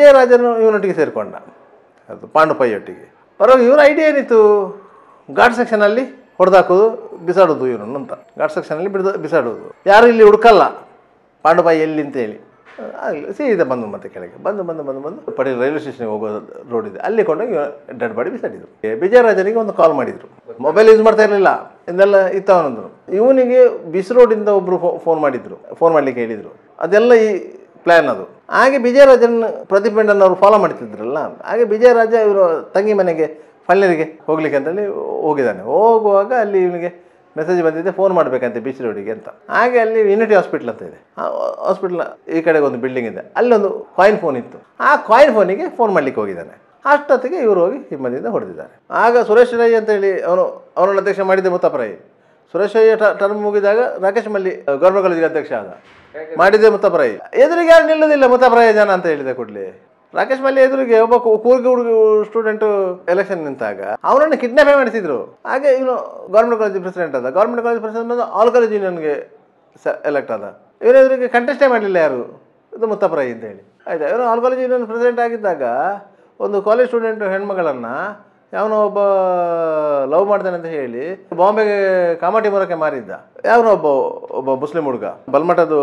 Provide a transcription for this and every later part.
ವಿಜಯರಾಜನು ಇವನೊಟ್ಟಿಗೆ ಸೇರಿಕೊಂಡ ಅದು ಪಾಂಡುಪಯ್ಯೊಟ್ಟಿಗೆ ಬರುವಾಗ ಇವನ ಐಡಿಯಾ ಏನಿತ್ತು ಘಾಟ್ ಸೆಕ್ಷನಲ್ಲಿ ಹೊಡೆದಾಕೋದು ಬಿಸಾಡೋದು ಇವನನ್ನು ಅಂತ ಘಾಟ್ ಸೆಕ್ಷನಲ್ಲಿ ಬಿಡ್ದು ಬಿಸಾಡೋದು ಯಾರು ಇಲ್ಲಿ ಹುಡುಕಲ್ಲ ಪಾಂಡುಪಾಯಿ ಎಲ್ಲಿ ಅಂತೇಳಿ ಆಗಲಿ ಸೀದಾ ಬಂದು ಮತ್ತೆ ಕೆಳಗೆ ಬಂದು ಬಂದು ಬಂದು ಬಂದು ಪಡೀಲ್ ರೈಲ್ವೆ ಸ್ಟೇಷನ್ಗೆ ಹೋಗೋ ರೋಡ್ ಇದೆ ಅಲ್ಲಿ ಕೊಂಡೋಗಿ ಡೆಡ್ ಬಾಡಿ ಬಿಸಾಡಿದ್ರು ಏ, ವಿಜಯರಾಜನಿಗೆ ಒಂದು ಕಾಲ್ ಮಾಡಿದರು ಮೊಬೈಲ್ ಯೂಸ್ ಮಾಡ್ತಾ ಇರಲಿಲ್ಲ ಇದೆಲ್ಲ ಇತ್ತು ಅವನಂದ್ರು ಇವನಿಗೆ ಬಿಸ್ ರೋಡಿಂದ ಒಬ್ಬರು ಫೋನ್ ಮಾಡಿದ್ರು ಫೋನ್ ಮಾಡಲಿಕ್ಕೆ ಹೇಳಿದರು ಅದೆಲ್ಲ ಈ ಪ್ಲ್ಯಾನ್ ಅದು ಹಾಗೆ ವಿಜಯರಾಜನ್ ಪ್ರದೀಪಣ್ಣನ್ ಅವರು ಫಾಲೋ ಮಾಡ್ತಿದ್ರಲ್ಲ ಹಾಗೆ ವಿಜಯರಾಜ ಇವರು ತಂಗಿ ಮನೆಗೆ ಪಳ್ಳರಿಗೆ ಹೋಗ್ಲಿಕ್ಕೆ ಅಂತೇಳಿ ಹೋಗಿದ್ದಾನೆ ಹೋಗುವಾಗ ಅಲ್ಲಿ ಇವನಿಗೆ ಮೆಸೇಜ್ ಬಂದಿದೆ ಫೋನ್ ಮಾಡಬೇಕಂತೆ ಬೀಚ್ ರೋಡಿಗೆ ಅಂತ ಹಾಗೆ ಅಲ್ಲಿ ಯುನಿಟಿ ಹಾಸ್ಪಿಟ್ಲ್ ಅಂತ ಇದೆ ಆ ಹಾಸ್ಪಿಟ್ಲ್ ಈ ಕಡೆಗೆ ಒಂದು ಬಿಲ್ಡಿಂಗ್ ಇದೆ ಅಲ್ಲೊಂದು ಕಾಯಿನ್ ಫೋನ್ ಇತ್ತು ಆ ಕಾಯಿನ್ ಫೋನಿಗೆ ಫೋನ್ ಮಾಡಲಿಕ್ಕೆ ಹೋಗಿದ್ದಾನೆ ಅಷ್ಟೊತ್ತಿಗೆ ಇವರು ಹೋಗಿ ಹಿಮ್ಮದಿಯಿಂದ ಹೊಡೆದಿದ್ದಾರೆ ಆಗ ಸುರೇಶ್ ರೈ ಅಂತೇಳಿ ಅವನು ಅವನನ್ನು ಅಧ್ಯಕ್ಷ ಮಾಡಿದ್ದೆ ಮುತ್ತಪ್ಪರೈ ಸುರೇಶ್ ರೈ ಟರ್ಮ್ ಮುಗಿದಾಗ ರಾಕೇಶ್ ಮಲ್ಲಿ ಗೌರ್ಮೆಂಟ್ ಕಾಲೇಜಿಗೆ ಅಧ್ಯಕ್ಷ ಆದ ಮಾಡಿದ್ದೆ ಮುತ್ತಪ್ಪರೈ ಎದುರಿಗೆ ಯಾರು ನಿಲ್ಲೋದಿಲ್ಲ ಮುತ್ತಪ್ಪರೈ ಜನ ಅಂತ ಹೇಳಿದೆ ಕೂಡಲೇ ರಾಕೇಶ್ ಮಲ್ಲಿ ಎದುರಿಗೆ ಒಬ್ಬ ಕೂ- ಕೂರ್ಗಿ ಹುಡುಗ ಸ್ಟೂಡೆಂಟ್ ಎಲೆಕ್ಷನ್ ನಿಂತಾಗ ಅವನನ್ನು ಕಿಡ್ನಾಪೇ ಮಾಡಿಸಿದ್ರು ಹಾಗೆ ಇವನು ಗೌರ್ಮೆಂಟ್ ಕಾಲೇಜ್ ಪ್ರೆಸಿಡೆಂಟ್ ಆದ ಗೌರ್ಮೆಂಟ್ ಕಾಲೇಜ್ ಪ್ರೆಸಿಡೆಂಟ್ ಬಂದು ಆಲ್ ಕಾಲೇಜ್ ಯೂನಿಯನ್ಗೆ ಸ ಎಲೆಕ್ಟ್ ಆದ ಇವನ ಎದುರಿಗೆ ಕಂಟೆಸ್ಟೇ ಮಾಡಲಿಲ್ಲ ಯಾರು ಇದು ಮುತ್ತಪ್ಪರೈ ಅಂತ ಹೇಳಿ ಆಯ್ತಾ ಇವನು ಆಲ್ ಕಾಲೇಜ್ ಯೂನಿಯನ್ ಪ್ರೆಸಿಡೆಂಟ್ ಆಗಿದ್ದಾಗ ಒಂದು ಕಾಲೇಜ್ ಸ್ಟೂಡೆಂಟ್ ಹೆಣ್ಮಗಳನ್ನು ಯಾವನೋ ಒಬ್ಬ ಲವ್ ಮಾಡ್ತಾನೆ ಅಂತ ಹೇಳಿ ಬಾಂಬೆಗೆ ಕಾಮಾಟಿ ಮರಕ್ಕೆ ಮಾರಿದ್ದ ಯಾವನೋ ಒಬ್ಬ ಒಬ್ಬ ಮುಸ್ಲಿಂ ಹುಡುಗ ಬಲ್ಮಠದ್ದು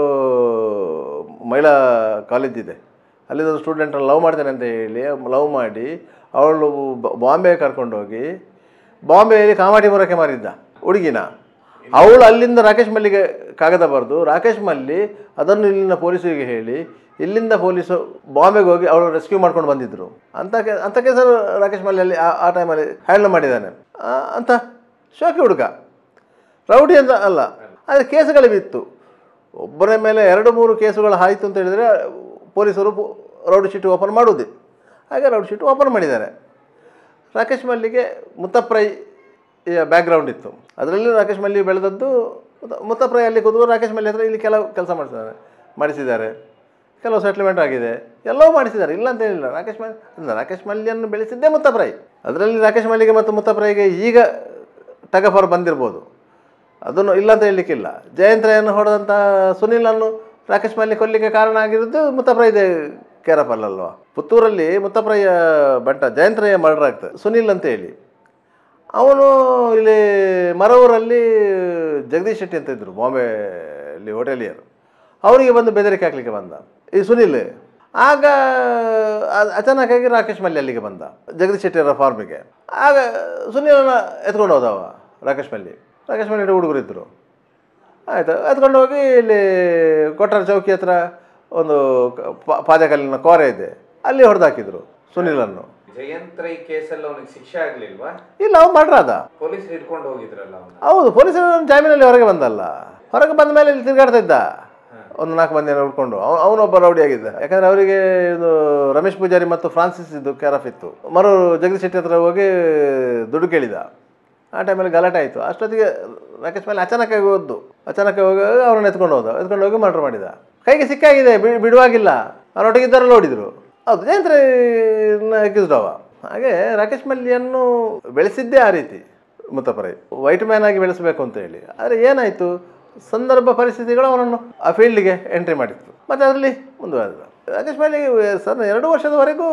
ಮಹಿಳಾ ಕಾಲೇಜ್ ಇದೆ ಅಲ್ಲಿದ್ದು ಸ್ಟೂಡೆಂಟ್ ಲವ್ ಮಾಡ್ತಾನೆ ಅಂತ ಹೇಳಿ ಲವ್ ಮಾಡಿ ಅವಳು ಬ- ಬಾಂಬೆಗೆ ಕರ್ಕೊಂಡೋಗಿ ಬಾಂಬೆಯಲ್ಲಿ ಕಾಮಾಟಿ ಮರಕ್ಕೆ ಮಾರಿದ್ದ ಹುಡುಗಿನ ಅವಳು ಅಲ್ಲಿಂದ ರಾಕೇಶ್ ಮಲ್ಲಿಗೆ ಕಾಗದ ಬರೆದು ರಾಕೇಶ್ ಮಲ್ಲಿ ಅದನ್ನು ಇಲ್ಲಿನ ಪೊಲೀಸರಿಗೆ ಹೇಳಿ ಇಲ್ಲಿಂದ ಪೊಲೀಸು ಬಾಂಬೆಗೆ ಹೋಗಿ ಅವಳು ರೆಸ್ಕ್ಯೂ ಮಾಡ್ಕೊಂಡು ಬಂದಿದ್ದರು ಅಂತ ಕೆ ಅಂಥ ಕೆಲಸ ರಾಕೇಶ್ ಮಲ್ಲಿ ಅಲ್ಲಿ ಆ- ಆ ಟೈಮಲ್ಲಿ ಹ್ಯಾಂಡಲ್ ಮಾಡಿದ್ದಾನೆ ಆ, ಅಂತ ಶೋಕಿ ಹುಡುಗ ರೌಡಿ ಅಂತ ಅಲ್ಲ ಆದರೆ ಕೇಸುಗಳು ಬಿತ್ತು ಒಬ್ಬರ ಮೇಲೆ ಎರಡು ಮೂರು ಕೇಸುಗಳು ಆಯಿತು ಅಂತ ಹೇಳಿದರೆ ಪೊಲೀಸರು ಪೊ- ರೌಡಿ ಶೀಟ್ ಓಪನ್ ಮಾಡೋದು ಹಾಗೆ ರೌಡಿ ಶೀಟ್ ಓಪನ್ ಮಾಡಿದ್ದಾರೆ ರಾಕೇಶ್ ಮಲ್ಲಿಗೆ ಮುತ್ತಪ್ರೈ ಬ್ಯಾಕ್ಗ್ರೌಂಡ್ ಇತ್ತು ಅದರಲ್ಲಿ ರಾಕೇಶ್ ಮಲ್ಲಿ ಬೆಳೆದದ್ದು ಮುತ್ತ- ಮುತ್ತಪ್ರೈ ಅಲ್ಲಿ ಕೂತ್ಕೊಂಡು ರಾಕೇಶ್ ಮಲ್ಲಿ ಹತ್ರ ಇಲ್ಲಿ ಕೆಲವು ಕೆಲಸ ಮಾಡಿಸಿದ್ದಾರೆ ಮಾಡಿಸಿದ್ದಾರೆ ಕೆಲವು ಸೆಟ್ಲ್ಮೆಂಟ್ ಆಗಿದೆ ಎಲ್ಲವೂ ಮಾಡಿಸಿದ್ದಾರೆ ಇಲ್ಲ ಅಂತ ಹೇಳಿಲ್ಲ ರಾಕೇಶ್ ಮಲ್ಲಿ ಅಂದ್ರೆ ರಾಕೇಶ್ ಮಲ್ಲಿಯನ್ನು ಬೆಳೆಸಿದ್ದೇ ಮುತ್ತಪ್ರೈ ಅದರಲ್ಲಿ ರಾಕೇಶ್ ಮಲ್ಲಿಗೆ ಮತ್ತು ಮುತ್ತಪ್ರೈಗೆ ಈಗ ಟಗಫರ್ ಬಂದಿರ್ಬೋದು ಅದನ್ನು ಇಲ್ಲ ಅಂತ ಹೇಳಲಿಕ್ಕಿಲ್ಲ ಜಯಂತ್ರಯನ್ನು ಹೊಡೆದಂಥ ಸುನಿಲನ್ನು ರಾಕೇಶ್ ಮಲ್ಲಿ ಕೊಲ್ಲಿಗೆ ಕಾರಣ ಆಗಿರೋದು ಮುತ್ತಪ್ರೈದೆ ಕೇರಪಲ್ಲಲ್ವಾ ಪುತ್ತೂರಲ್ಲಿ ಮುತ್ತಪ್ರಯ್ಯ ಬಂಟ ಜಯಂತ್ರಯ್ಯ ಮರ್ಡರ್ ಆಗ್ತದೆ ಸುನಿಲ್ ಅಂತ ಹೇಳಿ ಅವನು ಇಲ್ಲಿ ಮರವೂರಲ್ಲಿ ಜಗದೀಶ್ ಶೆಟ್ಟಿ ಅಂತ ಇದ್ದರು ಬಾಂಬೆಯಲ್ಲಿ ಹೋಟೆಲಿಯರು ಅವರಿಗೆ ಬಂದು ಬೆದರಿಕೆ ಹಾಕ್ಲಿಕ್ಕೆ ಬಂದ ಈ ಸುನಿಲ್ ಆಗ ಅ- ಅಚಾನಕ್ಕಾಗಿ ರಾಕೇಶ್ ಮಲ್ಲಿ ಅಲ್ಲಿಗೆ ಬಂದ ಜಗದೀಶ್ ಶೆಟ್ಟಿಯವರ ಫಾರ್ಮಿಗೆ ಆಗ ಸುನಿಲನ್ನ ಎತ್ಕೊಂಡು ಹೋದವ ರಾಕೇಶ್ ಮಲ್ಲಿ ರಾಕೇಶ್ ಮಲ್ಲಿ ಹುಡುಗರು ಇದ್ದರು ಆಯಿತು ಎತ್ಕೊಂಡು ಹೋಗಿ ಇಲ್ಲಿ ಕೊಟ್ಟಾರ ಚೌಕಿ ಹತ್ರ ಒಂದು ಕ- ಪಾ- ಪಾದಕಲ್ಲಿನ ಕೋರೆ ಇದೆ ಅಲ್ಲಿ ಹೊಡೆದಾಕಿದ್ರು ಸುನಿಲನ್ನು ಜಯಂತ್ರ ಈ ಕೇಸಲ್ಲಿ ಅವನಿಗೆ ಶಿಕ್ಷೆ ಆಗ್ಲಿಲ್ವಾ ಇಲ್ಲ ಅವ್ನು ಮಾಡ್ರಾದ ಪೊಲೀಸ್ ಹಿಡ್ಕೊಂಡು ಹೋಗಿದ್ರಲ್ಲ ಅವನ ಹೌದು ಪೊಲೀಸರು ಜಾಮೀನಲ್ಲಿ ಹೊರಗೆ ಬಂದಲ್ಲ ಹೊರಗೆ ಬಂದ ಮೇಲೆ ಇಲ್ಲಿ ತಿರುಗಾಡ್ತಾ ಇದ್ದ ಒಂದು ನಾಲ್ಕು ಮಂದಿ ಉಳ್ಕೊಂಡು ಅವ ಅವನೊಬ್ಬ ರೌಡಿ ಆಗಿದ್ದ ಯಾಕಂದ್ರೆ ಅವರಿಗೆ ಇದು ರಮೇಶ್ ಪೂಜಾರಿ ಮತ್ತು ಫ್ರಾನ್ಸಿಸ್ ಇದ್ದು ಕ್ಯಾರಫ್ ಇತ್ತು ಮರು ಜಗದೀಶ್ ಶೆಟ್ಟಿ ಹತ್ರ ಹೋಗಿ ದುಡ್ಡು ಕೇಳಿದ ಆ ಟೈಮಲ್ಲಿ ಗಲಾಟೆ ಆಯಿತು ಅಷ್ಟೊತ್ತಿಗೆ ರಾಕೇಶ್ ಮೇಲೆ ಅಚಾನಕ್ಕಾಗಿ ಹೋದ್ದು ಅಚಾನಕ್ಕಾಗಿ ಹೋಗಿ ಅವ್ರನ್ನ ಎತ್ಕೊಂಡು ಹೋದ ಎತ್ಕೊಂಡು ಹೋಗಿ ಮರ್ಡರ್ ಮಾಡಿದ ಕೈಗೆ ಸಿಕ್ಕಾಗಿದೆ ಬಿ- ಬಿಡುವಾಗಿಲ್ಲ ಅವನೊಟ್ಟಿಗೆ ಇದ್ದವರೆಲ್ಲ ನೋಡಿದರು ಹೌದು ಜಯಂತ್ರ ಎಕ್ಕಿಸ್ಡವ ಹಾಗೆ ರಾಕೇಶ್ ಮಲ್ಲಿಯನ್ನು ಬೆಳೆಸಿದ್ದೇ ಆ ರೀತಿ ಮುತ್ತಪರೈ ವೈಟ್ ಮ್ಯಾನ್ ಆಗಿ ಬೆಳೆಸಬೇಕು ಅಂತ ಹೇಳಿ ಆದರೆ ಏನಾಯಿತು ಸಂದರ್ಭ ಪರಿಸ್ಥಿತಿಗಳು ಅವನನ್ನು ಆ ಫೀಲ್ಡಿಗೆ ಎಂಟ್ರಿ ಮಾಡಿತ್ತು ಮತ್ತು ಅದರಲ್ಲಿ ಮುಂದುವರೆದ ರಾಕೇಶ್ ಮಲ್ಲಿ ಸರ್ ಎರಡು ವರ್ಷದವರೆಗೂ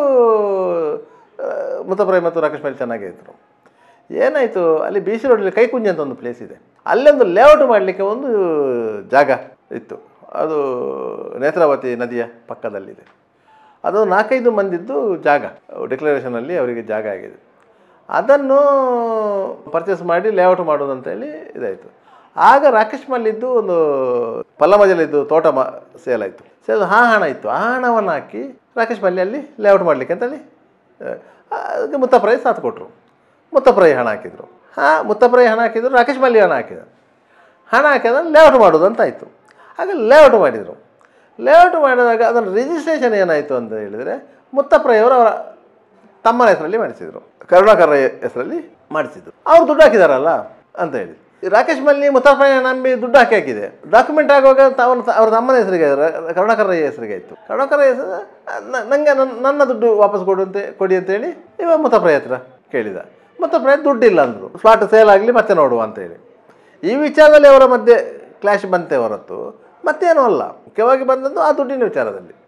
ಆ, ಮುತ್ತಪರೈ ಮತ್ತು ರಾಕೇಶ್ ಮಲ್ಲಿ ಚೆನ್ನಾಗೇ ಇದ್ದರು ಏನಾಯಿತು ಅಲ್ಲಿ ಬಿ ಸಿ ರೋಡಲ್ಲಿ ಕೈಕುಂಜಿ ಅಂತ ಒಂದು ಪ್ಲೇಸ್ ಇದೆ ಅಲ್ಲೊಂದು ಲೇಔಟ್ ಮಾಡಲಿಕ್ಕೆ ಒಂದು ಜಾಗ ಇತ್ತು ಅದು ನೇತ್ರಾವತಿ ನದಿಯ ಪಕ್ಕದಲ್ಲಿದೆ ಅದು ನಾಲ್ಕೈದು ಮಂದಿದ್ದು ಜಾಗ ಡಿಕ್ಲರೇಷನಲ್ಲಿ ಅವರಿಗೆ ಜಾಗ ಆಗಿದೆ ಅದನ್ನು ಪರ್ಚೇಸ್ ಮಾಡಿ ಲೇಔಟ್ ಮಾಡೋದು ಅಂತೇಳಿ ಇದಾಯಿತು ಆಗ ರಾಕೇಶ್ ಮಲ್ಲಿದ್ದು ಒಂದು ಪಲ್ಲಮಜಲಿದ್ದು ತೋಟ ಮಾ ಸೇಲ್ ಆಯಿತು ಸೇಲ್ ಆ ಹಣ ಇತ್ತು ಆ ಹಣವನ್ನು ಹಾಕಿ ರಾಕೇಶ್ ಮಲ್ಲಿ ಅಲ್ಲಿ ಲೇಔಟ್ ಮಾಡಲಿಕ್ಕೆ ಅಂತೇಳಿ ಆ, ಅದಕ್ಕೆ ಮುತ್ತಪ್ರೈ ಸಾಥ್ ಕೊಟ್ಟರು ಮುತ್ತಪ್ರೈ ಹಣ ಹಾಕಿದರು ಹಾಂ ಮುತ್ತಪ್ರೈ ಹಣ ಹಾಕಿದ್ರು ರಾಕೇಶ್ ಮಲ್ಲಿ ಹಣ ಹಾಕಿದರು ಹಣ ಹಾಕಿದ್ರೆ ಲೇಔಟ್ ಮಾಡೋದು ಅಂತ ಆಯಿತು ಆಗ ಲೇಔಟ್ ಮಾಡಿದರು ಲೇಔಟ್ ಮಾಡಿದಾಗ ಅದನ್ನು ರಿಜಿಸ್ಟ್ರೇಷನ್ ಏನಾಯಿತು ಅಂತ ಹೇಳಿದರೆ ಮುತ್ತಪ್ರಯ್ಯವರು ಅವರ ತಮ್ಮನ ಹೆಸರಲ್ಲಿ ಮಾಡಿಸಿದರು ಕರುಣಾಕರ ಹೆಸರಲ್ಲಿ ಮಾಡಿಸಿದ್ರು ಅವ್ರು ದುಡ್ಡು ಹಾಕಿದಾರಲ್ಲ ಅಂತ ಹೇಳಿ ಈ ರಾಕೇಶ್ ಮಲ್ಲಿ ಮುತ್ತಪ್ರಯ್ಯ ನಂಬಿ ದುಡ್ಡು ಹಾಕಿ ಹಾಕಿದೆ ಡಾಕ್ಯುಮೆಂಟ್ ಆಗುವಾಗ ಅವನ ಅವ್ರ ತಮ್ಮನ ಹೆಸರಿಗೆ ಕರುಣಾಕರಯ್ಯ ಹೆಸರಿಗೆ ಆಯಿತು ಕರುಣಾಕರ ಹೆಸರು ನನಗೆ ನನ್ನ ನನ್ನ ದುಡ್ಡು ವಾಪಸ್ ಕೊಡು ಅಂತ ಕೊಡಿ ಅಂತೇಳಿ ಇವಾಗ ಮುತ್ತಪ್ರಯ್ಯ ಹತ್ರ ಕೇಳಿದ ಮುತ್ತಪ್ರಯ್ಯ ದುಡ್ಡಿಲ್ಲ ಅಂದರು ಫ್ಲಾಟ್ ಸೇಲ್ ಆಗಲಿ ಮತ್ತೆ ನೋಡುವ ಅಂತೇಳಿ ಈ ವಿಚಾರದಲ್ಲಿ ಅವರ ಮಧ್ಯೆ ಕ್ಲಾಶ್ ಬಂತೆ ಹೊರತು ಮತ್ತೇನೂ ಅಲ್ಲ ಮುಖ್ಯವಾಗಿ ಬಂದದ್ದು ಆ ದುಡ್ಡಿನ ವಿಚಾರದಲ್ಲಿ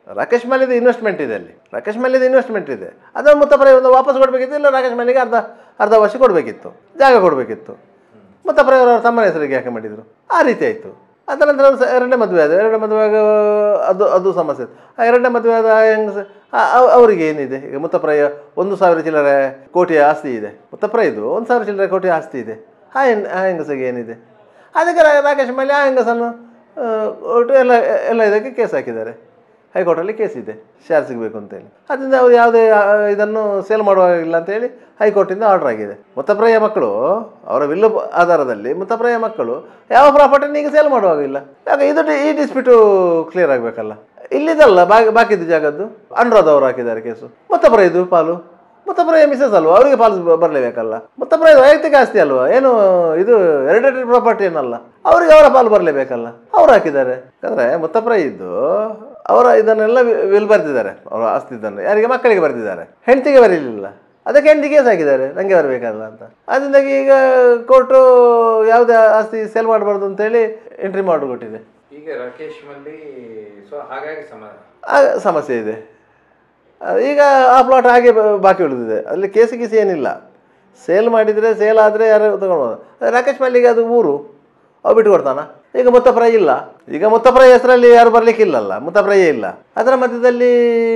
ರಾಕೇಶ್ ಮಲ್ಲಿದ ಇನ್ವೆಸ್ಟ್ಮೆಂಟ್ ಇದೆ ಅಲ್ಲಿ ರಾಕೇಶ್ ಮಲ್ಲಿದ ಇನ್ವೆಸ್ಟ್ಮೆಂಟ್ ಇದೆ ಅದನ್ನು ಮುತ್ತಪರೆ ಒಂದು ವಾಪಸ್ ಕೊಡಬೇಕಿತ್ತು ಇಲ್ಲ ರಾಕೇಶ್ ಮಲ್ಲಿಗೆ ಅರ್ಧ ಅರ್ಧ ವರ್ಷ ಕೊಡಬೇಕಿತ್ತು ಜಾಗ ಕೊಡಬೇಕಿತ್ತು ಮುತ್ತಪರೆ ಅವರ ತಮ್ಮನ ಹೆಸರಿಗೆ ಯಾಕೆ ಮಾಡಿದರು ಆ ರೀತಿ ಆಯಿತು ಅದ ನಂತರ ಅವ್ರು ಸ- ಎರಡನೇ ಮದುವೆ ಆದ ಎರಡನೇ ಮದುವೆ ಆಗ ಅದು ಅದು ಸಮಸ್ಯೆ ಆ ಎರಡನೇ ಮದುವೆ ಆದ ಹೆಂಗಸ ಆ- ಅವ್- ಅವರಿಗೆ ಏನಿದೆ ಈಗ ಮುತ್ತಪ್ರಾಯ ಒಂದು ಸಾವಿರ ಚಿಲ್ಲರೆ ಕೋಟಿಯ ಆಸ್ತಿ ಇದೆ ಮುತ್ತಪ್ರಾಯದು ಒಂದು ಸಾವಿರ ಚಿಲ್ಲರೆ ಕೋಟಿ ಆಸ್ತಿ ಇದೆ ಆ ಹೆಣ್ ಆ ಹೆಂಗಸಿಗೆ ಏನಿದೆ ಅದಕ್ಕೆ ರಾ- ರಾಕೇಶ್ ಮಲ್ಲಿ ಆ ಹೆಂಗಸನ್ನು ಆ, ಒಟ್ಟು ಎಲ್ಲ ಎಲ್ಲ ಇದಕ್ಕೆ ಕೇಸ್ ಹಾಕಿದ್ದಾರೆ ಹೈಕೋರ್ಟಲ್ಲಿ ಕೇಸ್ ಇದೆ ಶೇರ್ ಸಿಗಬೇಕು ಅಂತೇಳಿ ಅದರಿಂದ ಅವರು ಯಾವುದೇ ಆ, ಇದನ್ನು ಸೇಲ್ ಮಾಡುವಾಗಿಲ್ಲ ಅಂತೇಳಿ ಹೈಕೋರ್ಟಿಂದ ಆರ್ಡರ್ ಆಗಿದೆ ಮುತ್ತಪ್ರಾಯ ಮಕ್ಕಳು ಅವರ ವಿಲ್ಲು ಆಧಾರದಲ್ಲಿ ಮುತ್ತಪ್ರಾಯ ಮಕ್ಕಳು ಯಾವ ಪ್ರಾಪರ್ಟಿನ ಈಗ ಸೇಲ್ ಮಾಡುವಾಗಿಲ್ಲ ಯಾಕೆ ಇದು ಡಿ- ಈ ಡಿಸ್ಪ್ಯೂಟು ಕ್ಲಿಯರ್ ಆಗಬೇಕಲ್ಲ ಇಲ್ಲಿದಲ್ಲ ಬಾಕಿ ಬಾಕಿದ್ದು ಜಾಗದ್ದು ಅನುರಾಧವರು ಹಾಕಿದ್ದಾರೆ ಕೇಸು ಮುತ್ತಪ್ರಾಯದು ಪಾಲು ಮುತ್ತಪ್ರಾಯ ಮಿಸಸ್ ಅಲ್ವಾ ಅವರಿಗೆ ಪಾಲು ಬ- ಬರಲೇಬೇಕಲ್ಲ ಮುತ್ತಪ್ರಾಯ ವೈಯಕ್ತಿಕ ಆಸ್ತಿ ಅಲ್ವಾ ಏನು ಇದು ಹೆರಿಡೇಟರಿ ಪ್ರಾಪರ್ಟಿ ಏನಲ್ಲ ಅವರಿಗೆ ಅವರ ಪಾಲು ಬರಲೇಬೇಕಲ್ಲ ಅವ್ರು ಹಾಕಿದ್ದಾರೆ ಯಾಕಂದರೆ ಮುತ್ತಪ್ರಾಯ ಇದ್ದು ಅವರ ಇದನ್ನೆಲ್ಲ ವಿ- ವಿಲ್ ಬರೆದಿದ್ದಾರೆ ಅವರ ಆಸ್ತಿ ಇದನ್ನು ಯಾರಿಗೆ ಮಕ್ಕಳಿಗೆ ಬರೆದಿದ್ದಾರೆ ಹೆಂಡತಿಗೆ ಬರೀಲಿಲ್ಲ ಅದಕ್ಕೆ ಹೆಂಡತಿ ಕೇಸ್ ಹಾಕಿದ್ದಾರೆ ನನಗೆ ಬರಬೇಕಲ್ಲ ಅಂತ ಅದರಿಂದಾಗಿ ಈಗ ಕೋರ್ಟು ಯಾವುದೇ ಆಸ್ತಿ ಸೇಲ್ ಮಾಡಬಾರ್ದು ಅಂತೇಳಿ ಎಂಟ್ರಿ ಮಾಡಿ ಕೊಟ್ಟಿದೆ ಈಗ ರಾಕೇಶ್ ಮಲ್ಲಿ ಸೊ ಹಾಗಾಗಿ ಸಮ ಆ ಸಮಸ್ಯೆ ಇದೆ ಆ, ಈಗ ಆ ಪ್ಲಾಟ್ ಹಾಗೆ ಬ- ಬಾಕಿ ಉಳಿದಿದೆ ಅಲ್ಲಿ ಕೇಸು ಗೀಸಿ ಏನಿಲ್ಲ ಸೇಲ್ ಮಾಡಿದರೆ ಸೇಲ್ ಆದರೆ ಯಾರು ತಗೊಳ್ಬೋದು ಅದೇ ರಾಕೇಶ್ ಮಲ್ಲಿಗೆ ಅದು ಊರು ಅವು ಬಿಟ್ಟು ಕೊಡ್ತಾನ ಈಗ ಮುತ್ತಪ್ರಾಯ ಇಲ್ಲ ಈಗ ಮುತ್ತಪ್ರಾಯ ಹೆಸರಲ್ಲಿ ಯಾರು ಬರಲಿಕ್ಕಿಲ್ಲಲ್ಲ ಮುತ್ತಪ್ರಾಯ ಇಲ್ಲ ಅದರ ಮಧ್ಯದಲ್ಲಿ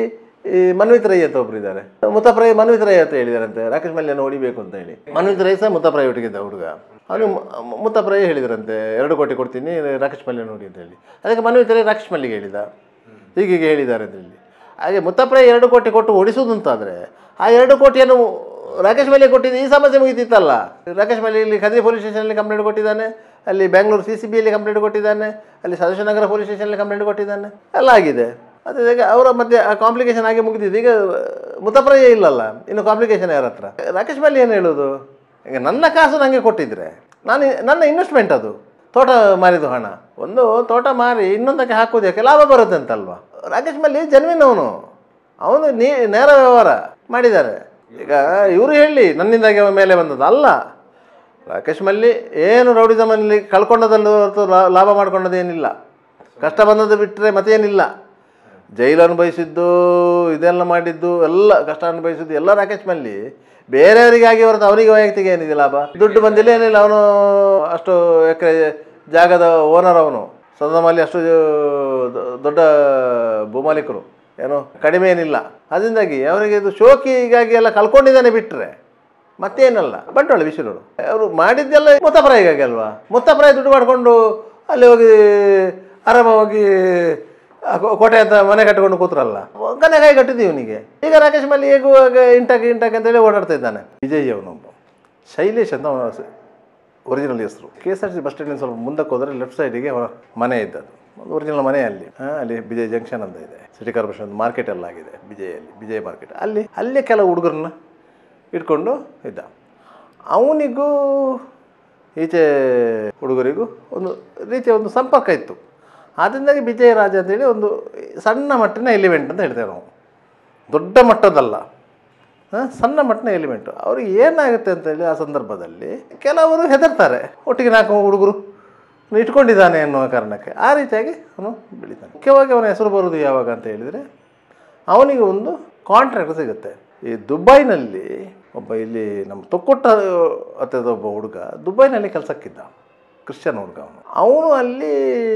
ಈ ಮನ್ವಿತ್ ರೈ ಅಂತ ಒಬ್ರು ಇದ್ದಾರೆ ಮುತ್ತಪ್ರಾಯ ಮನ್ವಿತ್ ರೈ ಅಂತ ಹೇಳಿದಾರಂತೆ ರಾಕೇಶ್ ಮಲ್ಲಿಯನ್ನು ಹೊಡಿಬೇಕು ಅಂತ ಹೇಳಿ ಮನ್ವಿತ್ ರೈ ಸಹ ಮುತ್ತಪ್ರಾಯ ಒಟ್ಟಿಗಿದ್ದ ಹುಡುಗ ಅವನು ಮುತ್ತಪ್ರಾಯ ಹೇಳಿದ್ರಂತೆ ಎರಡು ಕೋಟಿ ಕೊಡ್ತೀನಿ ರಾಕೇಶ್ ಮಲ್ಯ ನೋಡಿ ಅಂತ ಹೇಳಿ ಅದಕ್ಕೆ ಮನ್ವಿತ್ ರೈ ರಾಕೇಶ್ ಮಲ್ಲಿಗೆ ಹೇಳಿದ ಹೀಗೀಗೆ ಹೇಳಿದ್ದಾರೆ ಅಂತ ಹೇಳಿ ಹಾಗೆ ಮುತ್ತಪ್ರಾಯ ಎರಡು ಕೋಟಿ ಕೊಟ್ಟು ಓಡಿಸುವುದು ಅಂತಾದರೆ ಆ ಎರಡು ಕೋಟಿಯನ್ನು ರಾಕೇಶ್ ಮಲ್ಯ ಕೊಟ್ಟಿದ್ದು ಈ ಸಮಸ್ಯೆ ಮುಗಿತಿತ್ತಲ್ಲ ರಾಕೇಶ್ ಮಲ್ಯ ಇಲ್ಲಿ ಕದ್ರಿ ಪೊಲೀಸ್ ಸ್ಟೇಷನಲ್ಲಿ ಕಂಪ್ಲೇಂಟ್ ಕೊಟ್ಟಿದ್ದಾನೆ ಅಲ್ಲಿ ಬೆಂಗಳೂರು ಸಿ ಸಿ ಬಿಯಲ್ಲಿ ಕಂಪ್ಲೇಂಟ್ ಕೊಟ್ಟಿದ್ದಾನೆ ಅಲ್ಲಿ ಸದಾಶಿವನಗರ ಪೊಲೀಸ್ ಸ್ಟೇಷನಲ್ಲಿ ಕಂಪ್ಲೇಂಟ್ ಕೊಟ್ಟಿದ್ದಾನೆ ಎಲ್ಲ ಆಗಿದೆ ಅದು ಈಗ ಅವರ ಮಧ್ಯೆ ಆ ಕಾಂಪ್ಲಿಕೇಶನ್ ಆಗಿ ಮುಗಿದಿದ್ದು ಈಗ ಮುತ್ತಪ್ರಾಯ ಇಲ್ಲಲ್ಲ ಇನ್ನು ಕಾಂಪ್ಲಿಕೇಶನ್ ಯಾರ ಹತ್ರ ರಾಕೇಶ್ ಮಲ್ಯ ಏನು ಹೇಳೋದು ಈಗ ನನ್ನ ಕಾಸು ನನಗೆ ಕೊಟ್ಟಿದ್ರೆ ನಾನು ನನ್ನ ಇನ್ವೆಸ್ಟ್ಮೆಂಟ್ ಅದು ತೋಟ ಮಾರಿದ ಹಣ ಒಂದು ತೋಟ ಮಾರಿ ಇನ್ನೊಂದಕ್ಕೆ ಹಾಕೋದಕ್ಕೆ ಲಾಭ ಬರುತ್ತೆ ಅಂತಲ್ವಾ ರಾಕೇಶ್ ಮಲ್ಲಿ ಜನ್ವಿನ್ ಅವನು ಅವನು ನೀ ನೇರ ವ್ಯವಹಾರ ಮಾಡಿದ್ದಾರೆ ಈಗ ಇವರು ಹೇಳಿ ನನ್ನಿಂದಾಗಿ ಅವ ಮೇಲೆ ಬಂದದ್ದು ಅಲ್ಲ ರಾಕೇಶ್ ಮಲ್ಲಿ ಏನು ರೌಡಿಸಮಲ್ಲಿ ಕಳ್ಕೊಂಡದಲ್ಲೂ ಹೊರತು ಲಾ- ಲಾಭ ಮಾಡ್ಕೊಂಡದೇನಿಲ್ಲ ಕಷ್ಟ ಬಂದದ್ದು ಬಿಟ್ಟರೆ ಮತ್ತೇನಿಲ್ಲ ಜೈಲು ಅನುಭವಿಸಿದ್ದು ಇದೆಲ್ಲ ಮಾಡಿದ್ದು ಎಲ್ಲ ಕಷ್ಟ ಅನುಭವಿಸಿದ್ದು ಎಲ್ಲ ರಾಕೇಶ್ ಮಲ್ಲಿ ಬೇರೆಯವರಿಗಾಗಿ ಹೊರತು ಅವನಿಗೆ ವೈಯಕ್ತಿಕ ಏನಿದೆ ಲಾಭ ದುಡ್ಡು ಬಂದಿಲ್ಲ ಏನಿಲ್ಲ ಅವನು ಅಷ್ಟು ಎಕರೆ ಜಾಗದ ಓನರ್ ಅವನು ಸದಮಲ್ಲಿ ಅಷ್ಟು ದೊ- ದೊಡ್ಡ ಭೂಮಾಲೀಕರು ಏನು ಕಡಿಮೆ ಏನಿಲ್ಲ ಅದರಿಂದಾಗಿ ಅವನಿಗೆ ಇದು ಶೋಕಿಗಾಗಿ ಎಲ್ಲ ಕಳ್ಕೊಂಡಿದ್ದಾನೆ ಬಿಟ್ಟರೆ ಮತ್ತೇನಲ್ಲ ಬಂಡವಾಳ ವಿಶುರರು ಅವರು ಮಾಡಿದ್ದೆಲ್ಲ ಮುತ್ತಪ್ರಾಯಿಗಾಗಿ ಅಲ್ವಾ ಮುತ್ತಪ್ರಾಯ ದುಡ್ಡು ಮಾಡಿಕೊಂಡು ಅಲ್ಲಿ ಹೋಗಿ ಆರಾಮವಾಗಿ ಆ ಕೋ- ಕೋಟೆ ಅಂತ ಮನೆ ಕಟ್ಟಿಕೊಂಡು ಕೂತ್ರಲ್ಲ ಕೈ ಕಟ್ಟಿದ್ದೀವಿ ಇವನಿಗೆ ಈಗ ರಾಕೇಶ್ ಮಲ್ಲಿ ಹೇಗೂ ಇಂಟಕ್ ಇಂಟಕ್ ಅಂತೇಳಿ ಓಡಾಡ್ತಾ ಇದ್ದಾನೆ ವಿಜಯ್ ಅವನೊಬ್ಬ ಶೈಲೇಶ್ ಅಂತ ಅವನ ಒರಿಜಿನಲ್ ಹೆಸರು K S R C bus ಸ್ಟ್ಯಾಂಡಿಂದ ಸ್ವಲ್ಪ ಮುಂದಕ್ಕೆ ಹೋದರೆ ಲೆಫ್ಟ್ ಸೈಡಿಗೆ ಅವನ ಮನೆ ಇದ್ದದ್ದು ಒಂದು ಒರಿಜಿನಲ್ ಮನೆ ಅಲ್ಲಿ ಹಾಂ ಅಲ್ಲಿ ವಿಜಯ್ ಜಂಕ್ಷನ್ ಅಂತ ಇದೆ ಸಿಟಿ ಕಾರ್ಪೊರೇಷನ್ ಮಾರ್ಕೆಟ್ ಎಲ್ಲ ಆಗಿದೆ ವಿಜಯಲ್ಲಿ ವಿಜಯ್ ಮಾರ್ಕೆಟ್ ಅಲ್ಲಿ ಅಲ್ಲೇ ಕೆಲವು ಹುಡುಗರನ್ನ ಇಟ್ಕೊಂಡು ಇದ್ದ ಅವನಿಗೂ ಈಚೆ ಹುಡುಗರಿಗೂ ಒಂದು ರೀತಿಯ ಒಂದು ಸಂಪರ್ಕ ಇತ್ತು ಆದ್ದರಿಂದಾಗಿ ವಿಜಯ ರಾಜ ಅಂತೇಳಿ ಒಂದು ಸಣ್ಣ ಮಟ್ಟಿನ ಎಲಿಮೆಂಟ್ ಅಂತ ಹೇಳ್ತೇವೆ ನಾವು ದೊಡ್ಡ ಮಟ್ಟದಲ್ಲ ಹಾಂ ಸಣ್ಣ ಮಟ್ಟಿನ ಎಲಿಮೆಂಟು ಅವ್ರಿಗೆ ಏನಾಗುತ್ತೆ ಅಂತೇಳಿ ಆ ಸಂದರ್ಭದಲ್ಲಿ ಕೆಲವರು ಹೆದರ್ತಾರೆ ಒಟ್ಟಿಗೆ ನಾಲ್ಕು ಹುಡುಗರು ಅವ್ನು ಇಟ್ಕೊಂಡಿದ್ದಾನೆ ಎನ್ನುವ ಕಾರಣಕ್ಕೆ ಆ ರೀತಿಯಾಗಿ ಅವನು ಬೆಳಿತಾನೆ ಮುಖ್ಯವಾಗಿ ಅವನ ಹೆಸರು ಬರೋದು ಯಾವಾಗ ಅಂತ ಹೇಳಿದರೆ ಅವನಿಗೆ ಒಂದು ಕಾಂಟ್ರಾಕ್ಟ್ ಸಿಗುತ್ತೆ ಈ ದುಬೈನಲ್ಲಿ ಒಬ್ಬ ಇಲ್ಲಿ ನಮ್ಮ ತೊಕ್ಕೊಟ್ಟ ಹತ್ತದ ಒಬ್ಬ ಹುಡುಗ ದುಬೈನಲ್ಲಿ ಕೆಲಸಕ್ಕಿದ್ದ ಕ್ರಿಶ್ಚಿಯನ್ ಹುಡುಗ ಅವನು ಅವನು ಅಲ್ಲಿ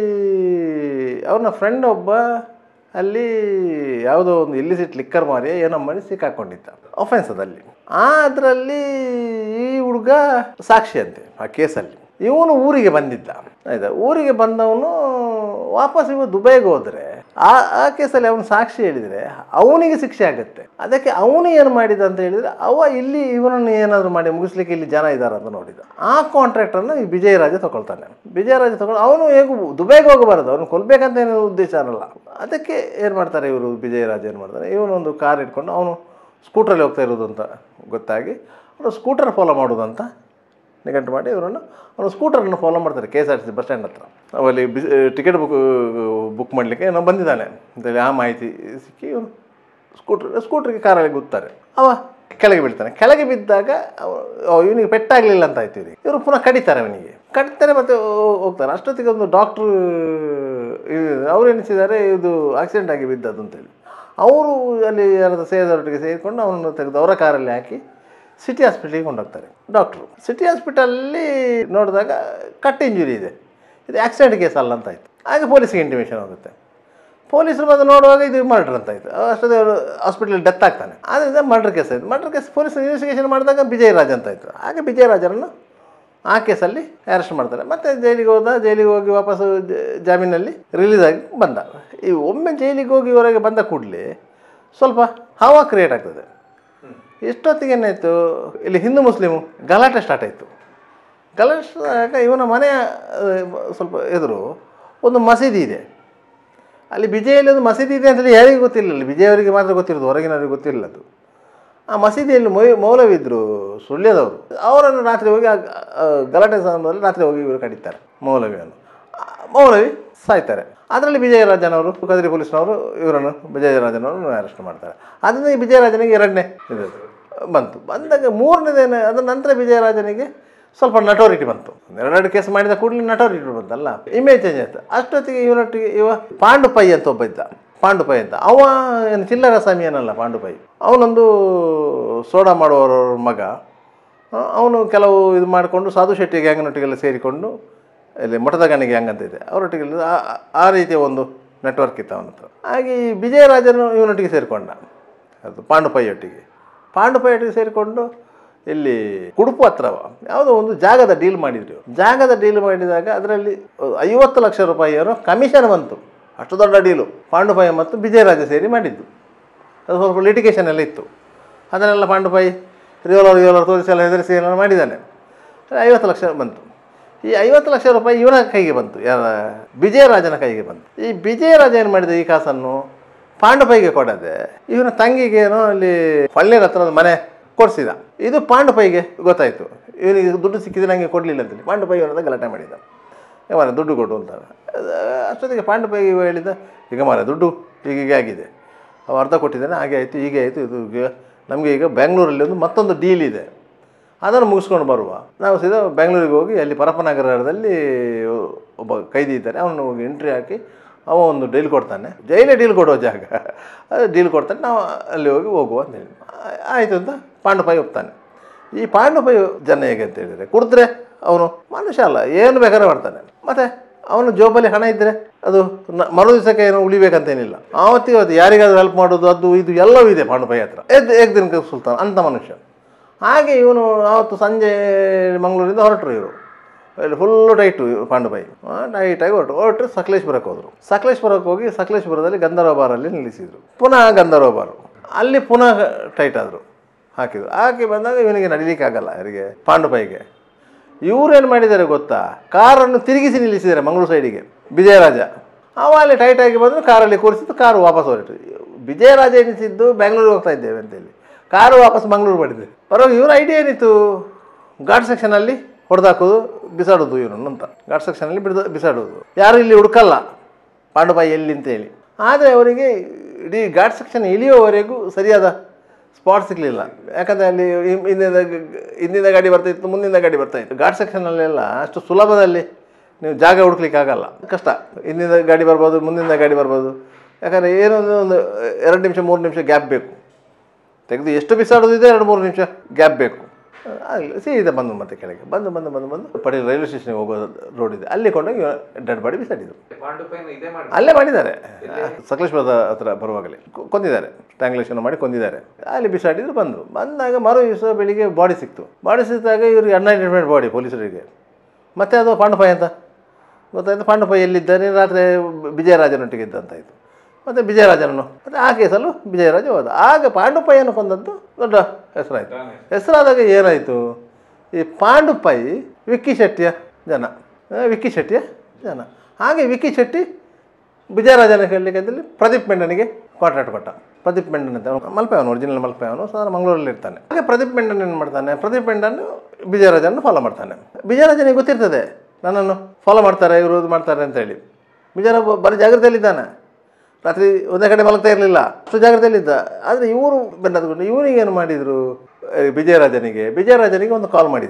ಅವನ ಫ್ರೆಂಡ್ ಒಬ್ಬ ಅಲ್ಲಿ ಯಾವುದೋ ಒಂದು ಇಲ್ಲಿಸಿಟ್ ಲಿಕ್ಕರ್ ಮಾರಿ ಏನೋ ಮಾಡಿ ಸಿಕ್ಕಾಕೊಂಡಿದ್ದ ಅಫೆನ್ಸ್ ಅದಲ್ಲಿ ಆ ಅದರಲ್ಲಿ ಈ ಹುಡುಗ ಸಾಕ್ಷಿ ಅಂತೆ ಆ ಕೇಸಲ್ಲಿ ಇವನು ಊರಿಗೆ ಬಂದಿದ್ದ ಆಯ್ತಾ ಊರಿಗೆ ಬಂದವನು ವಾಪಸ್ ಇವ ದುಬೈಗೆ ಹೋದರೆ ಆ ಆ ಕೇಸಲ್ಲಿ ಅವನು ಸಾಕ್ಷಿ ಹೇಳಿದರೆ ಅವನಿಗೆ ಶಿಕ್ಷೆ ಆಗುತ್ತೆ ಅದಕ್ಕೆ ಅವನು ಏನು ಮಾಡಿದ ಅಂತ ಹೇಳಿದರೆ ಅವ ಇಲ್ಲಿ ಇವನನ್ನು ಏನಾದರೂ ಮಾಡಿ ಮುಗಿಸ್ಲಿಕ್ಕೆ ಇಲ್ಲಿ ಜನ ಇದ್ದಾರೆ ಅಂತ ನೋಡಿದ ಆ ಕಾಂಟ್ರಾಕ್ಟನ್ನು ಈ ವಿಜಯರಾಜ ತಗೊಳ್ತಾನೆ ವಿಜಯರಾಜ ತಗೊಂಡು ಅವನು ಹೇಗೂ ದುಬೈಗೆ ಹೋಗಬಾರದು ಅವನು ಕೊಲ್ಬೇಕಂತ ಏನು ಉದ್ದೇಶ ಅನ್ನಲ್ಲ ಅದಕ್ಕೆ ಏನು ಮಾಡ್ತಾರೆ ಇವರು ವಿಜಯರಾಜ ಏನು ಮಾಡ್ತಾರೆ ಇವನೊಂದು ಕಾರ್ ಇಟ್ಕೊಂಡು ಅವನು ಸ್ಕೂಟ್ರಲ್ಲಿ ಹೋಗ್ತಾ ಇರೋದು ಅಂತ ಗೊತ್ತಾಗಿ ಅವನು ಸ್ಕೂಟರ್ ಫಾಲೋ ಮಾಡೋದು ಅಂತ ನಿಘಂಟು ಮಾಡಿ ಇವರನ್ನು ಅವನು ಸ್ಕೂಟರನ್ನು ಫಾಲೋ ಮಾಡ್ತಾರೆ K S R T C bus stand ಹತ್ರ ಅವಲ್ಲಿ ಬಿಸ್ ಟಿಕೆಟ್ ಬುಕ್ ಬುಕ್ ಮಾಡಲಿಕ್ಕೆ ನಾವು ಬಂದಿದ್ದಾನೆ ಅಂತೇಳಿ ಆ ಮಾಹಿತಿ ಸಿಕ್ಕಿ ಇವನು ಸ್ಕೂಟ್ರ್ ಸ್ಕೂಟ್ರಿಗೆ ಕಾರಲ್ಲಿ ಗುತ್ತಾರೆ ಅವ ಕೆಳಗೆ ಬೀಳ್ತಾನೆ ಕೆಳಗೆ ಬಿದ್ದಾಗ ಇವನಿಗೆ ಪೆಟ್ಟಾಗಲಿಲ್ಲ ಅಂತ ಆಯ್ತು ಇವರಿಗೆ ಇವರು ಪುನಃ ಕಡಿತಾರೆ ಅವನಿಗೆ ಕಡಿತಾರೆ ಮತ್ತು ಹೋಗ್ತಾರೆ ಅಷ್ಟೊತ್ತಿಗೆ ಒಂದು ಡಾಕ್ಟ್ರು ಅವ್ರು ಎನಿಸಿದ್ದಾರೆ ಇದು ಆಕ್ಸಿಡೆಂಟ್ ಆಗಿ ಬಿದ್ದದ್ದು ಅಂತೇಳಿ ಅವರು ಅಲ್ಲಿ ಯಾರಾದ್ರೂ ಸೇರಿದವರೊಟ್ಟಿಗೆ ಸೇರಿಕೊಂಡು ಅವನನ್ನು ತೆಗೆದು ಅವರ ಕಾರಲ್ಲಿ ಹಾಕಿ ಸಿಟಿ ಹಾಸ್ಪಿಟ್ಲಿಗೆ ಕೊಂಡೋಗ್ತಾರೆ ಡಾಕ್ಟ್ರು ಸಿಟಿ ಹಾಸ್ಪಿಟಲಲ್ಲಿ ನೋಡಿದಾಗ ಕಟ್ ಇಂಜುರಿ ಇದೆ ಇದು ಆಕ್ಸಿಡೆಂಟ್ ಕೇಸ್ ಅಲ್ಲ ಅಂತ ಆಯಿತು ಹಾಗೆ ಪೊಲೀಸಿಗೆ ಇಂಟಿಮೇಷನ್ ಹೋಗುತ್ತೆ ಪೊಲೀಸರು ಬಂದು ನೋಡುವಾಗ ಇದು ಮರ್ಡರ್ ಅಂತ ಆಯಿತು ಅಷ್ಟೊಂದು ಅವರು ಹಾಸ್ಪಿಟಲ್ ಡೆತ್ ಆಗ್ತಾನೆ ಆದ್ದರಿಂದ ಮರ್ಡರ್ ಕೇಸ್ ಆಯಿತು ಮರ್ಡರ್ ಕೇಸ್ ಪೊಲೀಸ್ ಇನ್ವೆಸ್ಟಿಗೇಷನ್ ಮಾಡಿದಾಗ ವಿಜಯ್ ರಾಜ್ ಅಂತ ಆಯಿತು ಹಾಗೆ ವಿಜಯ್ ರಾಜರನ್ನು ಆ ಕೇಸಲ್ಲಿ ಅರೆಸ್ಟ್ ಮಾಡ್ತಾರೆ ಮತ್ತು ಜೈಲಿಗೆ ಹೋದ ಜೈಲಿಗೆ ಹೋಗಿ ವಾಪಸ್ಸು ಜ- ಜಾಮೀನಲ್ಲಿ ರಿಲೀಸ್ ಆಗಿ ಬಂದ ಈ ಒಮ್ಮೆ ಜೈಲಿಗೆ ಹೋಗಿ ಹೊರಗೆ ಬಂದ ಕೂಡಲೇ ಸ್ವಲ್ಪ ಹವಾ ಕ್ರಿಯೇಟ್ ಆಗ್ತದೆ ಇಷ್ಟೊತ್ತಿಗೆ ಏನಾಯಿತು ಇಲ್ಲಿ ಹಿಂದೂ ಮುಸ್ಲಿಮು ಗಲಾಟೆ ಸ್ಟಾರ್ಟ್ ಆಯಿತು ಗಲಾಟೆ start ಆಗ ಇವನ ಮನೆಯ ಆ, ಸ್ವಲ್ಪ ಎದುರು ಒಂದು ಮಸೀದಿ ಇದೆ ಅಲ್ಲಿ ವಿಜಯಲ್ಲಿ ಒಂದು ಮಸೀದಿ ಇದೆ ಅಂತೇಳಿ ಯಾರಿಗೂ ಗೊತ್ತಿಲ್ಲ ಅಲ್ಲಿ ವಿಜಯ್ ಅವರಿಗೆ ಮಾತ್ರ ಗೊತ್ತಿರೋದು ಹೊರಗಿನವರಿಗೆ ಗೊತ್ತಿರಲಿಲ್ಲ ಅದು ಆ ಮಸೀದಿಯಲ್ಲಿ ಮೌ ಮೌಲವಿದ್ರು ಸುಳ್ಯದವರು ಅವರನ್ನು ರಾತ್ರಿ ಹೋಗಿ ಆ ಆ ಗಲಾಟೆ ಸಂದರ್ಭದಲ್ಲಿ ರಾತ್ರಿ ಹೋಗಿ ಇವರು ಕಡಿತಾರೆ ಮೌಲವಿಯನ್ನು ಆ ಮೌಲವಿ ಸಾಯ್ತಾರೆ ಅದರಲ್ಲಿ ವಿಜಯರಾಜನವರು ಕದ್ರಿ ಪೊಲೀಸ್ನವರು ಇವರನ್ನು ವಿಜಯರಾಜನವರು ಅರೆಸ್ಟ್ ಮಾಡ್ತಾರೆ ಅದರಿಂದ ಈ ವಿಜಯರಾಜನಿಗೆ ಎರಡನೇ ಇದು ಬಂತು ಬಂದಾಗ ಮೂರನೇದೇನು ಅದರ ನಂತರ ವಿಜಯರಾಜನಿಗೆ ಸ್ವಲ್ಪ ನಟೋರಿಟಿ ಬಂತು ಎರಡೆರಡು ಕೇಸ್ ಮಾಡಿದ ಕೂಡಲೇ ನಟೋರಿಟಿ ಬಂತಲ್ಲ ಇಮೇಜ್ ಚೇಂಜ್ ಆಯ್ತು ಅಷ್ಟೊತ್ತಿಗೆ ಇವನೊಟ್ಟಿಗೆ ಇವ ಪಾಂಡುಪೈ ಅಂತ ಒಬ್ಬ ಇದ್ದ ಪಾಂಡುಪೈ ಅಂತ ಅವ ಏನು ಚಿಲ್ಲರ ಸ್ವಾಮಿ ಏನಲ್ಲ ಪಾಂಡುಪೈ ಅವನೊಂದು ಸೋಡಾ ಮಾಡುವವರ ಮಗ ಅವನು ಕೆಲವು ಇದು ಮಾಡಿಕೊಂಡು ಸಾಧು ಶೆಟ್ಟಿ ಗ್ಯಾಂಗ್ನೊಟ್ಟಿಗೆಲ್ಲ ಸೇರಿಕೊಂಡು ಇಲ್ಲಿ ಮಠದ ಗಣಿ ಗ್ಯಾಂಗ್ ಅಂತ ಇದೆ ಅವರೊಟ್ಟಿಗೆಲ್ಲ ಆ- ಆ- ಆ ರೀತಿಯ ಒಂದು ನೆಟ್ವರ್ಕ್ ಇತ್ತು ಅವನ ಹತ್ರ ಹಾಗೆ ಈ ವಿಜಯರಾಜನು ಇವನೊಟ್ಟಿಗೆ ಸೇರಿಕೊಂಡ ಅದು ಪಾಂಡುಪೈಯೊಟ್ಟಿಗೆ ಪಾಂಡುಪೈಯೊಟ್ಟಿಗೆ ಸೇರಿಕೊಂಡು ಇಲ್ಲಿ ಕುಡುಪು ಹತ್ರ ಯಾವುದೋ ಒಂದು ಜಾಗದ ಡೀಲ್ ಮಾಡಿದ್ರು ಜಾಗದ ಡೀಲ್ ಮಾಡಿದಾಗ ಅದರಲ್ಲಿ ಐವತ್ತು ಲಕ್ಷ ರೂಪಾಯಿಯವರು ಕಮಿಷನ್ ಬಂತು ಅಷ್ಟು ದೊಡ್ಡ ಡೀಲು ಪಾಂಡುಪೈ ಮತ್ತು ವಿಜಯರಾಜ ಸೇರಿ ಮಾಡಿದ್ದು ಅದು ಸ್ವಲ್ಪ ಲಿಟಿಗೇಷನ್ ಎಲ್ಲ ಇತ್ತು ಅದನ್ನೆಲ್ಲ ಪಾಂಡುಪೈ ರಿವೋಲರ್ ರಿವೋಲರ್ ತೋರಿಸಿ ಎಲ್ಲ ಹೆದರಿಸಿ ಎಲ್ಲ ಮಾಡಿದ್ದಾನೆ ಐವತ್ತು ಲಕ್ಷ ಬಂತು ಈ ಐವತ್ತು ಲಕ್ಷ ರೂಪಾಯಿ ಇವನ ಕೈಗೆ ಬಂತು ಯಾರ ವಿಜಯರಾಜನ ಕೈಗೆ ಬಂತು ಈ ವಿಜಯರಾಜ ಏನು ಮಾಡಿದ ಈ ಕಾಸನ್ನು ಪಾಂಡುಪೈಗೆ ಕೊಡದೆ ಇವನ ತಂಗಿಗೇನೋ ಅಲ್ಲಿ ಹೊಳ್ಳೆರ ಹತ್ರ ಒಂದು ಮನೆ ಕೊಡಿಸಿದ ಇದು ಪಾಂಡುಪೈಗೆ ಗೊತ್ತಾಯಿತು ಇವನಿಗೆ ದುಡ್ಡು ಸಿಕ್ಕಿದ್ರೆ ನನಗೆ ಕೊಡಲಿಲ್ಲ ಅಂತೇಳಿ ಪಾಂಡುಪೈ ಅವರದ ಗಲಾಟೆ ಮಾಡಿದ ಏ ಮಾರ ದುಡ್ಡು ಕೊಡು ಅಂತ ಅದು ಅಷ್ಟೊತ್ತಿಗೆ ಪಾಂಡುಪೈ ಇವ ಹೇಳಿದ ಈಗ ಮಾರ ದುಡ್ಡು ಹೀಗೆ ಆಗಿದೆ ಅವ ಅರ್ಧ ಕೊಟ್ಟಿದ್ದಾನೆ ಹಾಗೆ ಆಯಿತು ಹೀಗೆ ಆಯಿತು ಇದು ಈಗ ನಮಗೆ ಈಗ ಬೆಂಗಳೂರಲ್ಲಿ ಒಂದು ಮತ್ತೊಂದು ಡೀಲ್ ಇದೆ ಅದನ್ನು ಮುಗಿಸ್ಕೊಂಡು ಬರುವ ನಾವು ಸೀದಾ ಬೆಂಗಳೂರಿಗೆ ಹೋಗಿ ಅಲ್ಲಿ ಪರಪನಗರದಲ್ಲಿ ಒಬ್ಬ ಕೈದಿ ಇದ್ದಾನೆ ಅವನು ಹೋಗಿ ಎಂಟ್ರಿ ಹಾಕಿ ಅವ ಒಂದು ಡೀಲ್ ಕೊಡ್ತಾನೆ ಜೈಲೇ ಡೀಲ್ ಕೊಡೋ ಜಾಗ ಅದು ಡೀಲ್ ಕೊಡ್ತಾನೆ ನಾವು ಅಲ್ಲಿ ಹೋಗಿ ಹೋಗುವ ಅಂತೇಳಿ ಆ- ಆಯಿತು ಅಂತ ಪಾಂಡುಪೈ ಒಪ್ತಾನೆ ಈ ಪಾಂಡುಪೈ ಜನ ಹೇಗೆ ಅಂತ ಹೇಳಿದರೆ ಕುಡಿದ್ರೆ ಅವನು ಮನುಷ್ಯ ಅಲ್ಲ ಏನು ಬೇಕಾದ್ರೆ ಮಾಡ್ತಾನೆ ಮತ್ತು ಅವನು ಜೋಬಲ್ಲಿ ಹಣ ಇದ್ದರೆ ಅದು ನ- ಮರು ದಿವಸಕ್ಕೆ ಏನು ಉಳಿಬೇಕಂತೇನಿಲ್ಲ ಆವತ್ತಿಗೆ ಅದು ಯಾರಿಗಾದ್ರೂ ಹೆಲ್ಪ್ ಮಾಡೋದು ಅದು ಇದು ಎಲ್ಲವೂ ಇದೆ ಪಾಂಡುಪೈ ಹತ್ರ ಎದ್ದು ಏಕದಿನ ಸುಲ್ತಾನ್ ಅಂಥ ಮನುಷ್ಯ ಹಾಗೆ ಇವನು ಆವತ್ತು ಸಂಜೆ ಮಂಗಳೂರಿಂದ ಹೊರಟರು ಇವರು ಇಲ್ಲಿ ಫುಲ್ಲು ಟೈಟು ಇವ್ರು ಪಾಂಡುಬಾಯಿ ಟೈಟಾಗಿ ಹೊರಟು ಹೊರಟು ಸಕಲೇಶ್ಪುರಕ್ಕೆ ಹೋದರು ಸಕಲೇಶ್ಪುರಕ್ಕೆ ಹೋಗಿ ಸಕಲೇಶ್ಪುರದಲ್ಲಿ ಗಂಧರ್ವ ಬಾರಲ್ಲಿ ನಿಲ್ಲಿಸಿದರು ಪುನಃ ಗಂಧರ್ವ ಬಾರು ಅಲ್ಲಿ ಪುನಃ ಟೈಟ್ ಆದರು ಹಾಕಿದ್ರು ಹಾಕಿ ಬಂದಾಗ ಇವನಿಗೆ ನಡಿಲಿಕ್ಕಾಗಲ್ಲ ಇವರಿಗೆ ಪಾಂಡುಬಾಯಿಗೆ ಇವ್ರೇನು ಮಾಡಿದ್ದಾರೆ ಗೊತ್ತಾ ಕಾರನ್ನು ತಿರುಗಿಸಿ ನಿಲ್ಲಿಸಿದ್ದಾರೆ ಮಂಗಳೂರು ಸೈಡಿಗೆ ವಿಜಯರಾಜ ಅವ ಅಲ್ಲಿ ಟೈಟಾಗಿ ಬಂದು ಕಾರಲ್ಲಿ ಕೂರಿಸಿದ್ದು ಕಾರು ವಾಪಸ್ ಹೊರಟು ವಿಜಯರಾಜ ಎನಿಸಿದ್ದು ಬೆಂಗಳೂರಿಗೆ ಹೋಗ್ತಾ ಇದ್ದೇವೆ ಅಂತೇಳಿ ಕಾರು ವಾಪಸ್ ಮಂಗಳೂರು ಮಾಡಿದೆ ಬರುವಾಗ ಇವ್ರ ಐಡಿಯಾ ಏನಿತ್ತು ಘಾಟ್ ಸೆಕ್ಷನಲ್ಲಿ ಹೊಡೆದಾಕೋದು ಬಿಸಾಡೋದು ಇವನನ್ನು ಅಂತ ಘಾಟ್ ಸೆಕ್ಷನಲ್ಲಿ ಬಿಡ್ದು ಬಿಸಾಡೋದು ಯಾರು ಇಲ್ಲಿ ಹುಡುಕಲ್ಲ ಪಾಂಡುಬಾಯಿ ಎಲ್ಲಿ ಅಂತೇಳಿ ಆದರೆ ಅವರಿಗೆ ಇಡೀ ಘಾಟ್ ಸೆಕ್ಷನ್ ಇಳಿಯೋವರೆಗೂ ಸರಿಯಾದ ಸ್ಪಾಟ್ ಸಿಗಲಿಲ್ಲ ಯಾಕಂದರೆ ಅಲ್ಲಿ ಹಿಂ- ಹಿಂದಿನ ಗ- ಹಿಂದಿನ ಗಾಡಿ ಬರ್ತಾಯಿತ್ತು ಮುಂದಿನ ಗಾಡಿ ಬರ್ತಾಯಿತ್ತು ಘಾಟ್ ಸೆಕ್ಷನಲ್ಲೆಲ್ಲ ಅಷ್ಟು ಸುಲಭದಲ್ಲಿ ನೀವು ಜಾಗ ಹುಡುಕ್ಲಿಕ್ಕೆ ಆಗಲ್ಲ ಕಷ್ಟ ಹಿಂದಿನ ಗಾಡಿ ಬರ್ಬೋದು ಮುಂದಿನ ಗಾಡಿ ಬರ್ಬೋದು ಯಾಕಂದರೆ ಏನೋ ಒಂದು ಒಂದು ಎರಡು ನಿಮಿಷ ಮೂರು ನಿಮಿಷ ಗ್ಯಾಪ್ ಬೇಕು ತೆಗೆದು ಎಷ್ಟು ಬಿಸಾಡೋದಿದೆ ಎರಡು ಮೂರು ನಿಮಿಷ ಗ್ಯಾಪ್ ಬೇಕು ಆಗಲಿ ಸೀದಾ ಬಂದು ಮತ್ತೆ ಕೆಳಗೆ ಬಂದು ಬಂದು ಬಂದು ಬಂದು ಪಟೇಲ್ ರೈಲ್ವೆ ಸ್ಟೇಷನ್ಗೆ ಹೋಗೋ ರೋಡ್ ಇದೆ ಅಲ್ಲಿ ಕೊಂಡೋಗಿ ಡೆಡ್ ಬಾಡಿ ಬಿಸಾಡಿದ್ರು ಪಾಂಡುಪೈನ ಇದೇ ಮಾಡಿ ಅಲ್ಲೇ ಮಾಡಿದ್ದಾರೆ ಸಕಲೇಶ್ವರದ ಹತ್ರ ಬರುವಾಗಲೇ ಕೊ- ಕೊಂದಿದ್ದಾರೆ ಸ್ಟ್ಯಾಂಗ್ಲೇಷನ್ ಮಾಡಿ ಕೊಂದಿದ್ದಾರೆ ಅಲ್ಲಿ ಬಿಸಾಡಿದ್ರು ಬಂದರು ಬಂದಾಗ ಮರು ದಿವಸ ಬೆಳಿಗ್ಗೆ ಬಾಡಿ ಸಿಕ್ತು ಬಾಡಿ ಸಿಕ್ಕಿದಾಗ ಇವ್ರಿಗೆ ಅನ್ಐಡೆಂಟಿಫೈಡ್ ಬಾಡಿ ಪೊಲೀಸರಿಗೆ ಮತ್ತೆ ಅದು ಪಾಂಡುಪೈ ಅಂತ ಗೊತ್ತಾಯ್ತು ಪಾಂಡುಪೈ ಎಲ್ಲಿದ್ದಾನೆ ರಾತ್ರಿ ವಿಜಯರಾಜನೊಟ್ಟಿಗೆ ಇದ್ದಂತಾಯಿತು ಮತ್ತು ವಿಜಯರಾಜನನ್ನು ಮತ್ತು ಆ ಕೇಸಲ್ಲೂ ವಿಜಯರಾಜ ಹೋದ ಆಗ ಪಾಂಡುಪೈಯನ್ನು ಕೊಂದದ್ದು ದೊಡ್ಡ ಹೆಸರಾಯಿತು ಹೆಸರಾದಾಗ ಏನಾಯಿತು ಈ ಪಾಂಡುಪೈ ವಿಕ್ಕಿ ಶೆಟ್ಟಿಯ ಜನ ಆ, ವಿಕ್ಕಿ ಶೆಟ್ಟಿಯ ಜನ ಹಾಗೆ ವಿಕ್ಕಿ ಶೆಟ್ಟಿ ವಿಜಯರಾಜನ ಹೇಳಲಿಕ್ಕೆ ಪ್ರದೀಪ್ ಮೆಂಡನಿಗೆ ಕಾಂಟ್ರಾಕ್ಟ್ ಕೊಟ್ಟ ಪ್ರದೀಪ್ ಮೆಂಡನ್ ಅಂತ ಅವ್ನು ಮಲ್ಪೆ ಅವನು ಒರಿಜಿನಲ್ ಮಲ್ಪೆ ಅವನು ಸಾಧಾರಣ ಮಂಗಳೂರಲ್ಲಿ ಇರ್ತಾನೆ ಹಾಗೆ ಪ್ರದೀಪ್ ಮೆಂಡನ್ ಏನು ಮಾಡ್ತಾನೆ ಪ್ರದೀಪ್ ಮೆಂಡನ್ ವಿಜಯರಾಜನ ಫಾಲೋ ಮಾಡ್ತಾನೆ ವಿಜಯರಾಜನಿಗೆ ಗೊತ್ತಿರ್ತದೆ ನನ್ನನ್ನು ಫಾಲೋ ಮಾಡ್ತಾರೆ ಇವರು ಇದು ಮಾಡ್ತಾರೆ ಅಂತೇಳಿ ವಿಜಯರ ಬರೀ ಜಾಗ್ರತೆಯಲ್ಲಿದ್ದಾನೆ ರಾತ್ರಿ ಒಂದೇ ಕಡೆ ಮಲಗ್ತಾ ಇರಲಿಲ್ಲ ಅಷ್ಟು ಜಾಗ್ರತೆಯಲ್ಲಿದ್ದ ಆದರೆ ಇವರು ಬೆನ್ನತ್ಕೊಂಡು ಇವನಿಗೆ ಏನು ಮಾಡಿದರು ವಿಜಯರಾಜನಿಗೆ ವಿಜಯರಾಜನಿಗೆ ಒಂದು ಕಾಲ್ ಮಾಡಿದರು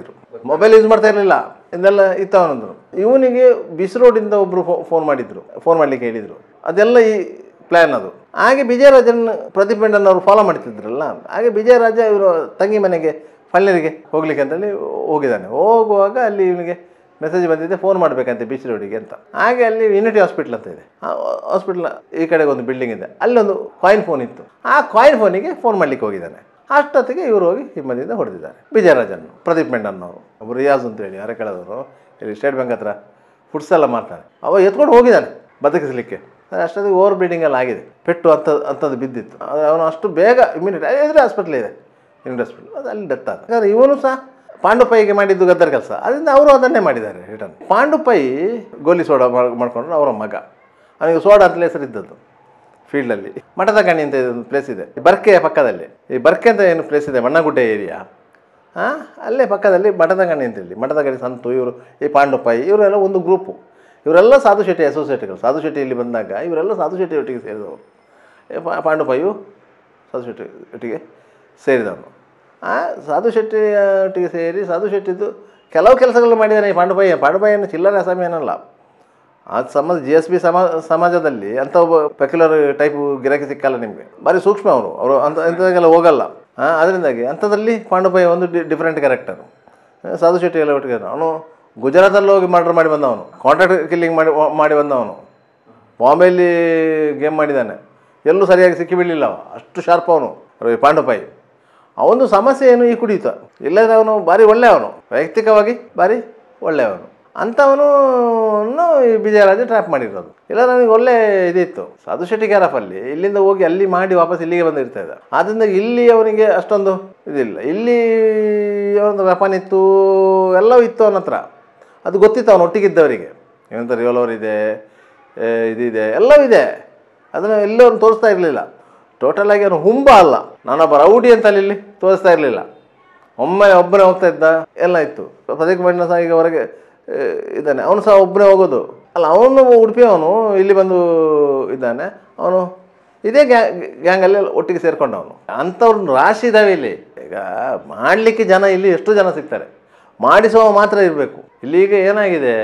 ಮೊಬೈಲ್ ಯೂಸ್ ಮಾಡ್ತಾ ಇರಲಿಲ್ಲ ಇದೆಲ್ಲ ಇತ್ತು ಅವನಂದ್ರು ಇವನಿಗೆ ಬಿಸ್ ರೋಡಿಂದ ಒಬ್ಬರು ಫೋನ್ ಮಾಡಿದ್ರು ಫೋನ್ ಮಾಡಲಿಕ್ಕೆ ಹೇಳಿದರು ಅದೆಲ್ಲ ಈ ಪ್ಲ್ಯಾನ್ ಅದು ಹಾಗೆ ವಿಜಯರಾಜನ್ ಪ್ರದೀಪ್ ಮೆಂಡನ್ ಅವರು ಫಾಲೋ ಮಾಡ್ತಿದ್ರಲ್ಲ ಹಾಗೆ ವಿಜಯರಾಜ ಇವರು ತಂಗಿ ಮನೆಗೆ ಪಳ್ಳರಿಗೆ ಹೋಗ್ಲಿಕ್ಕೆ ಅಂತೇಳಿ ಹೋಗಿದ್ದಾನೆ ಹೋಗುವಾಗ ಅಲ್ಲಿ ಇವನಿಗೆ ಮೆಸೇಜ್ ಬಂದಿದೆ ಫೋನ್ ಮಾಡಬೇಕಂತೆ ಬೀಚ್ ರೋಡಿಗೆ ಅಂತ ಹಾಗೆ ಅಲ್ಲಿ ಯುನಿಟಿ ಹಾಸ್ಪಿಟ್ಲ್ ಅಂತ ಇದೆ ಆ ಹಾಸ್ಪಿಟ್ಲ್ ಈ ಕಡೆಗೆ ಒಂದು ಬಿಲ್ಡಿಂಗ್ ಇದೆ ಅಲ್ಲೊಂದು ಕಾಯಿನ್ ಫೋನ್ ಇತ್ತು ಆ ಕಾಯಿನ್ ಫೋನಿಗೆ ಫೋನ್ ಮಾಡಲಿಕ್ಕೆ ಹೋಗಿದ್ದಾನೆ ಅಷ್ಟೊತ್ತಿಗೆ ಇವರು ಹೋಗಿ ಹಿಮ್ಮದಿಯಿಂದ ಹೊಡೆದಿದ್ದಾರೆ ವಿಜಯರಾಜನ್ ಪ್ರದೀಪ್ ಮೆಂಡನ್ ಅವರು ಒಬ್ಬರು ರಿಯಾಜ್ ಅಂತ ಹೇಳಿ ಅರೆಕಳದವರು ಇಲ್ಲಿ ಸ್ಟೇಟ್ ಬ್ಯಾಂಕ್ ಹತ್ರ ಫುಡ್ಸ್ ಎಲ್ಲ ಮಾಡ್ತಾನೆ ಅವ ಎತ್ಕೊಂಡು ಹೋಗಿದ್ದಾನೆ ಬದುಕಿಸಲಿಕ್ಕೆ ಅಷ್ಟೊತ್ತಿಗೆ ಓವರ್ ಬ್ಲೀಡಿಂಗ್ ಆಗಿದೆ ಪೆಟ್ಟು ಅಂಥ ಅಂಥದ್ದು ಬಿದ್ದಿತ್ತು ಅದು ಅವನು ಅಷ್ಟು ಬೇಗ ಇಮ್ಯುನಿಟಿ ಎದುರೇ ಹಾಸ್ಪಿಟ್ಲ್ ಇದೆ ಯೂನಿಟ್ ಹಾಸ್ಪಿಟ್ಲ್ ಅದು ಅಲ್ಲಿ ಡೆತ್ ಆದ ಯಾಕಂದ್ರೆ ಇವನು ಸಹ ಪಾಂಡುಪೈಗೆ ಮಾಡಿದ್ದು ಗದ್ದರ ಕೆಲಸ ಅದರಿಂದ ಅವರು ಅದನ್ನೇ ಮಾಡಿದ್ದಾರೆ ರಿಟರ್ನ್ ಪಾಂಡುಪೈ ಗೋಲಿ ಸೋಡಾ ಮಾಡ್- ಮಾಡ್ಕೊಂಡ್ರು ಅವರ ಮಗ ಅವನಿಗೆ ಸೋಡಾ ಅಂತಲೇ ಹೆಸರಿದ್ದದ್ದು ಫೀಲ್ಡಲ್ಲಿ ಮಠದ ಗಣಿ ಅಂತ ಒಂದು ಪ್ಲೇಸ್ ಇದೆ ಈ ಬರ್ಕೆಯ ಪಕ್ಕದಲ್ಲಿ ಈ ಬರ್ಕೆ ಅಂತ ಏನು ಪ್ಲೇಸ್ ಇದೆ ಮಣ್ಣಗುಡ್ಡೆ ಏರಿಯಾ ಹಾಂ ಅಲ್ಲೇ ಪಕ್ಕದಲ್ಲಿ ಮಠದ ಗಣಿ ಅಂತೇಳಿ ಮಠದ ಗಣಿ ಸಂತು ಇವರು ಈ ಪಾಂಡುಪೈ ಇವರೆಲ್ಲ ಒಂದು ಗ್ರೂಪು ಇವರೆಲ್ಲ ಸಾಧು ಶೆಟ್ಟಿ ಅಸೋಸಿಯೇಟ್ಗಳು ಸಾಧು ಶೆಟ್ಟಿ ಇಲ್ಲಿ ಬಂದಾಗ ಇವರೆಲ್ಲ ಸಾಧು ಶೆಟ್ಟಿ ಒಟ್ಟಿಗೆ ಸೇರಿದವರು ಈ ಪಾ- ಪಾಂಡುಪೈಯು ಸಾಧು ಶೆಟ್ಟಿ ಒಟ್ಟಿಗೆ ಸೇರಿದವನು ಆ ಸಾಧು ಶೆಟ್ಟಿ ಒಟ್ಟಿಗೆ ಸೇರಿ ಸಾಧು ಶೆಟ್ಟಿದ್ದು ಕೆಲವು ಕೆಲಸಗಳು ಮಾಡಿದ್ದಾನೆ ಈ ಪಾಂಡುಪಯ್ಯ ಪಾಂಡುಪಯ್ಯನ ಚಿಲ್ಲರೆ ಅಸಾಮಿ ಏನಲ್ಲ ಆ ಸಮಾಜ ಜಿ ಎಸ್ ಬಿ ಸಮಾ ಸಮಾಜದಲ್ಲಿ ಅಂಥ ಒಬ್ಬ ಪೆಕ್ಯುಲರ್ ಟೈಪ್ ಗಿರಾಕಿ ಸಿಕ್ಕಲ್ಲ ನಿಮಗೆ ಭಾರಿ ಸೂಕ್ಷ್ಮ ಅವರು ಅವರು ಅಂಥ ಇಂಥದಾಗೆಲ್ಲ ಹೋಗಲ್ಲ ಹಾಂ ಅದರಿಂದಾಗಿ ಅಂಥದ್ರಲ್ಲಿ ಪಾಂಡುಪಯ್ಯ ಒಂದು ಡಿ ಡಿಫ್ರೆಂಟ್ ಕ್ಯಾರೆಕ್ಟರ್ ಸಾಧು ಶೆಟ್ಟಿ ಎಲ್ಲ ಒಟ್ಟಿಗೆ ಅವನು ಗುಜರಾತಲ್ಲಿ ಹೋಗಿ ಮರ್ಡರ್ ಮಾಡಿ ಬಂದವನು ಕಾಂಟ್ರಾಕ್ಟ್ ಕಿಲ್ಲಿಂಗ್ ಮಾಡಿ ಮಾಡಿ ಬಂದವನು ಬಾಂಬೆಯಲ್ಲಿ ಗೇಮ್ ಮಾಡಿದ್ದಾನೆ ಎಲ್ಲೂ ಸರಿಯಾಗಿ ಸಿಕ್ಕಿ ಬೀಳಲಿಲ್ಲ ಅವ ಅಷ್ಟು ಶಾರ್ಪ್ ಅವನು ರವಿ ಪಾಂಡುಪಾಯಿ ಅವನು ಸಮಸ್ಯೆ ಏನು ಈ ಕುಡಿಯುತ್ತ ಇಲ್ಲದ್ರೆ ಅವನು ಭಾರಿ ಒಳ್ಳೆಯವನು ವೈಯಕ್ತಿಕವಾಗಿ ಭಾರಿ ಒಳ್ಳೆಯವನು ಅಂಥವನು ಈ ವಿಜಯರಾಜ ಟ್ರ್ಯಾಪ್ ಮಾಡಿರೋದು ಇಲ್ಲ ನನಗೆ ಒಳ್ಳೆ ಇದಿತ್ತು ಸಾಧು ಶೆಟ್ಟಿ ಕ್ಯಾರಫಲ್ಲಿ ಇಲ್ಲಿಂದ ಹೋಗಿ ಅಲ್ಲಿ ಮಾಡಿ ವಾಪಸ್ ಇಲ್ಲಿಗೆ ಬಂದಿರ್ತಾ ಇದ್ದ ಆದ್ದರಿಂದ ಇಲ್ಲಿ ಅವನಿಗೆ ಅಷ್ಟೊಂದು ಇದಿಲ್ಲ ಇಲ್ಲಿ ಅವನದು ವೆಪನ್ ಇತ್ತು ಎಲ್ಲವೂ ಇತ್ತು ಅವನ ಹತ್ರ ಅದು ಗೊತ್ತಿತ್ತು ಅವನು ಒಟ್ಟಿಗಿದ್ದವರಿಗೆ ಏನಂತ ರಿವೋಲ್ವರ್ ಇದೆ ಏ, ಇದಿದೆ ಎಲ್ಲವೂ ಇದೆ ಅದನ್ನು ಎಲ್ಲೂ ಅವ್ನು ತೋರಿಸ್ತಾ ಇರಲಿಲ್ಲ ಟೋಟಲಾಗಿ ಅವನು ಹುಂಬ ಅಲ್ಲ ನಾನೊಬ್ಬ ರೌಡಿ ಅಂತ ಅಲ್ಲಿ ಇಲ್ಲಿ ತೋರಿಸ್ತಾ ಇರಲಿಲ್ಲ ಒಮ್ಮೆ ಒಬ್ಬನೇ ಹೋಗ್ತಾ ಇದ್ದ ಎಲ್ಲ ಇತ್ತು ಪ್ರದೀಪ್ ಮಣ್ಣ ಸಹ ಈಗ ಹೊರಗೆ ಆ, ಇದ್ದಾನೆ ಅವನು ಸಹ ಒಬ್ಬನೇ ಹೋಗೋದು ಅಲ್ಲ ಅವನು ಉಡುಪಿ ಅವನು ಇಲ್ಲಿ ಬಂದು ಇದ್ದಾನೆ ಅವನು ಇದೇ ಗ್ಯಾ ಗ್ಯಾಂಗಲ್ಲಿ ಒಟ್ಟಿಗೆ ಸೇರ್ಕೊಂಡವನು ಅಂಥವ್ರನ್ನ ರಾಶಿ ಇದ್ದಾವೆ ಇಲ್ಲಿ ಈಗ ಮಾಡಲಿಕ್ಕೆ ಜನ ಇಲ್ಲಿ ಎಷ್ಟು ಜನ ಸಿಗ್ತಾರೆ ಮಾಡಿಸುವ ಮಾತ್ರ ಇರಬೇಕು ಇಲ್ಲಿ ಈಗ ಏನಾಗಿದೆ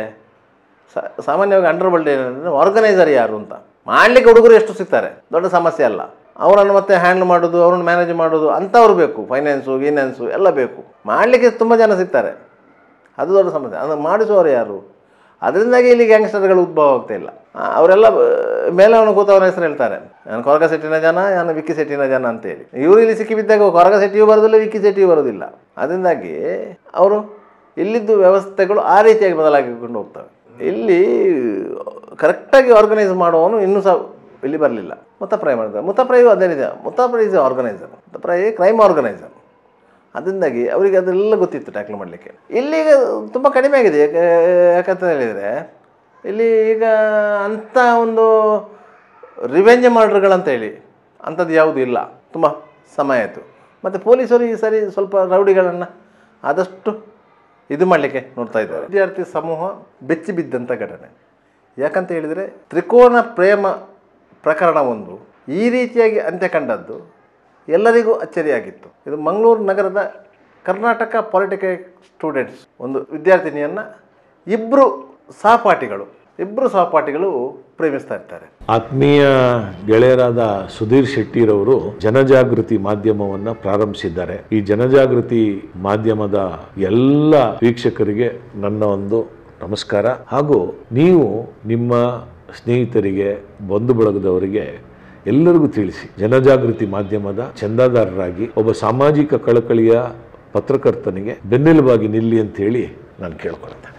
ಸ- ಸಾಮಾನ್ಯವಾಗಿ ಅಂಡರ್ ವರ್ಲ್ಡ್ ಏನಂದರೆ ಆರ್ಗನೈಸರ್ ಯಾರು ಅಂತ ಮಾಡಲಿಕ್ಕೆ ಹುಡುಗರು ಎಷ್ಟು ಸಿಗ್ತಾರೆ ದೊಡ್ಡ ಸಮಸ್ಯೆ ಅಲ್ಲ ಅವರನ್ನು ಮತ್ತೆ ಹ್ಯಾಂಡಲ್ ಮಾಡೋದು ಅವ್ರನ್ನ ಮ್ಯಾನೇಜ್ ಮಾಡೋದು ಅಂಥವ್ರು ಬೇಕು ಫೈನಾನ್ಸು ಗೀನಾನ್ಸು ಎಲ್ಲ ಬೇಕು ಮಾಡಲಿಕ್ಕೆ ತುಂಬ ಜನ ಸಿಗ್ತಾರೆ ಅದು ದೊಡ್ಡ ಸಮಸ್ಯೆ ಅದನ್ನು ಮಾಡಿಸುವವರು ಯಾರು ಅದರಿಂದಾಗಿ ಇಲ್ಲಿ ಗ್ಯಾಂಗ್ಸ್ಟರ್ಗಳು ಉದ್ಭವ ಆಗ್ತಾ ಇಲ್ಲ ಆ, ಅವರೆಲ್ಲ ಆ, ಮೇಲೆ ಅವನು ಕೂತವನ ಹೆಸರು ಹೇಳ್ತಾರೆ ನಾನು ಕೊರಗ ಸೆಟ್ಟಿನ ಜನ ನಾನು ವಿಕ್ಕಿ ಸೆಟ್ಟಿನ ಜನ ಅಂತೇಳಿ ಇವರು ಇಲ್ಲಿ ಸಿಕ್ಕಿ ಬಿದ್ದಾಗ ಕೊರಗ ಸೆಟ್ಟಿಯೂ ಬರೋದಿಲ್ಲ ವಿಕ್ಕಿ ಸೆಟ್ಟಿಯೂ ಬರೋದಿಲ್ಲ ಅದರಿಂದಾಗಿ ಅವರು ಇಲ್ಲಿದ್ದು ವ್ಯವಸ್ಥೆಗಳು ಆ ರೀತಿಯಾಗಿ ಬದಲಾಗಿಕೊಂಡು ಹೋಗ್ತವೆ ಇಲ್ಲಿ ಕರೆಕ್ಟಾಗಿ ಆರ್ಗನೈಸ್ ಮಾಡುವವನು ಇನ್ನೂ ಸಹ ಇಲ್ಲಿ ಬರಲಿಲ್ಲ ಮುತ್ತಪ್ರಾಯ ಮಾಡಿದ ಮುತ್ತಪ್ರಾಯು ಅದೇ ರೀತಿ Muthappa Rai is organiser Muthappa Rai crime organiser ಅದರಿಂದಾಗಿ ಅವರಿಗೆ ಅದೆಲ್ಲ ಗೊತ್ತಿತ್ತು ಟ್ಯಾಕ್ಲ್ ಮಾಡಲಿಕ್ಕೆ ಇಲ್ಲಿಗ ತುಂಬ ಕಡಿಮೆ ಆಗಿದೆ ಯಾಕೆ ಯಾಕಂತ ಹೇಳಿದರೆ ಇಲ್ಲಿ ಈಗ ಅಂಥ ಒಂದು ರಿವೆಂಜ್ ಮರ್ಡರ್ಗಳಂತ ಹೇಳಿ ಅಂಥದ್ದು ಯಾವುದೂ ಇಲ್ಲ ತುಂಬ ಸಮಯ ಆಯಿತು ಮತ್ತು ಪೊಲೀಸರು ಈ ಸರಿ ಸ್ವಲ್ಪ ರೌಡಿಗಳನ್ನು ಆದಷ್ಟು ಇದು ಮಾಡಲಿಕ್ಕೆ ನೋಡ್ತಾ ಇದ್ದಾರೆ ವಿದ್ಯಾರ್ಥಿ ಸಮೂಹ ಬೆಚ್ಚಿ ಬಿದ್ದಂಥ ಘಟನೆ ಯಾಕಂತ ಹೇಳಿದರೆ ತ್ರಿಕೋನ ಪ್ರೇಮ ಪ್ರಕರಣ ಒಂದು ಈ ರೀತಿಯಾಗಿ ಅಂತ್ಯ ಕಂಡದ್ದು ಎಲ್ಲರಿಗೂ ಅಚ್ಚರಿಯಾಗಿತ್ತು ಇದು ಮಂಗಳೂರು ನಗರದ ಕರ್ನಾಟಕ ಪಾಲಿಟೆಕ್ನಿಕ್ ಸ್ಟೂಡೆಂಟ್ಸ್ ಒಂದು ವಿದ್ಯಾರ್ಥಿನಿಯನ್ನು ಇಬ್ಬರು ಸಹಪಾಠಿಗಳು ಇಬ್ಬರು ಸಹಪಾಠಿಗಳು ಪ್ರೇಮಿಸ್ತಾ ಇರ್ತಾರೆ ಆತ್ಮೀಯ ಗೆಳೆಯರಾದ ಸುಧೀರ್ ಶೆಟ್ಟಿರವರು ಜನಜಾಗೃತಿ ಮಾಧ್ಯಮವನ್ನ ಪ್ರಾರಂಭಿಸಿದ್ದಾರೆ ಈ ಜನಜಾಗೃತಿ ಮಾಧ್ಯಮದ ಎಲ್ಲ ವೀಕ್ಷಕರಿಗೆ ನನ್ನ ಒಂದು ನಮಸ್ಕಾರ ಹಾಗೂ ನೀವು ನಿಮ್ಮ ಸ್ನೇಹಿತರಿಗೆ ಬಂಧು ಬಳಗದವರಿಗೆ ಎಲ್ಲರಿಗೂ ತಿಳಿಸಿ ಜನಜಾಗೃತಿ ಮಾಧ್ಯಮದ ಚಂದಾದಾರರಾಗಿ ಒಬ್ಬ ಸಾಮಾಜಿಕ ಕಳಕಳಿಯ ಪತ್ರಕರ್ತನಿಗೆ ಬೆನ್ನೆಲುಬಾಗಿ ನಿಲ್ಲಿ ಅಂತ ಹೇಳಿ ನಾನು ಕೇಳ್ಕೊಳ್ತೇನೆ